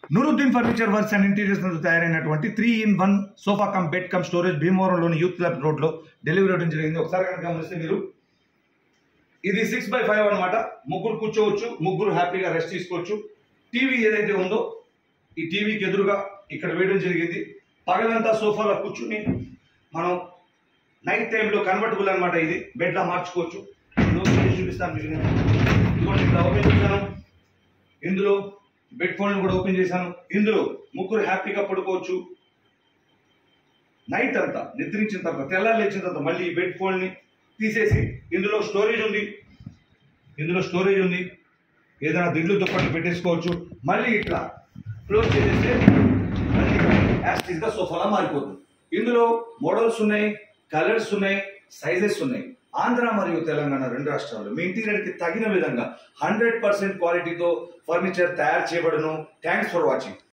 Nooruddin furniture works and interiors నందు తయారైనటువంటి three in one sofa cum bed cum storage భీమవరంలోని youth club road లో delivery అవడం జరిగింది ఒకసారి కనుక గమనిస్తే మీరు ఇది సిక్స్ బై ఫైవ్ అనమాట ముగ్గురు కూర్చోవచ్చు ముగ్గురు హ్యాపీగా రెస్ట్ తీసుకోవచ్చు టీవీ ఏదైతే ఉందో ఈ టీవీకి ఎదురుగా ఇక్కడ వేయడం జరిగింది పగలంతా సోఫాలో కూర్చుని మనం నైట్ టైంలో కన్వర్టబుల్ అనమాట ఇది బెడ్లా మార్చుకోవచ్చు ఇందులో చేసి చూపిస్తాను మీకు నేను. ఇదిగోండి ఇక్కడ ఓపెన్ చేశాను ఇందులో బెడ్ ఫోన్ కూడా ఓపెన్ చేశాను ఇందులో ముగ్గురు హ్యాపీగా పడుకోవచ్చు నైట్ అంతా నిద్రించిన తర్వాత తెల్లారి లేచిన తర్వాత మళ్ళీ ఈ బెడ్ ఫోన్ ని తీసేసి ఇందులో స్టోరేజ్ ఉంది ఇందులో స్టోరేజ్ ఉంది ఏదైనా దిండ్లు దుప్పట్లు పెట్టేసుకోవచ్చు మళ్ళీ ఇట్లా క్లోజ్ చేసేస్తే మళ్ళీ యాస్టిస్ గా సోఫాలా మారిపోతుంది ఇందులో మోడల్స్ ఉన్నాయి కలర్స్ ఉన్నాయి సైజెస్ ఉన్నాయి ఆంధ్ర మరియు తెలంగాణ రెండు రాష్ట్రాల్లో మీ ఇంటీరియర్ కి తగిన విధంగా హండ్రెడ్ పర్సెంట్ క్వాలిటీతో ఫర్నిచర్ తయారు చేయబడును థ్యాంక్స్ ఫర్ వాచింగ్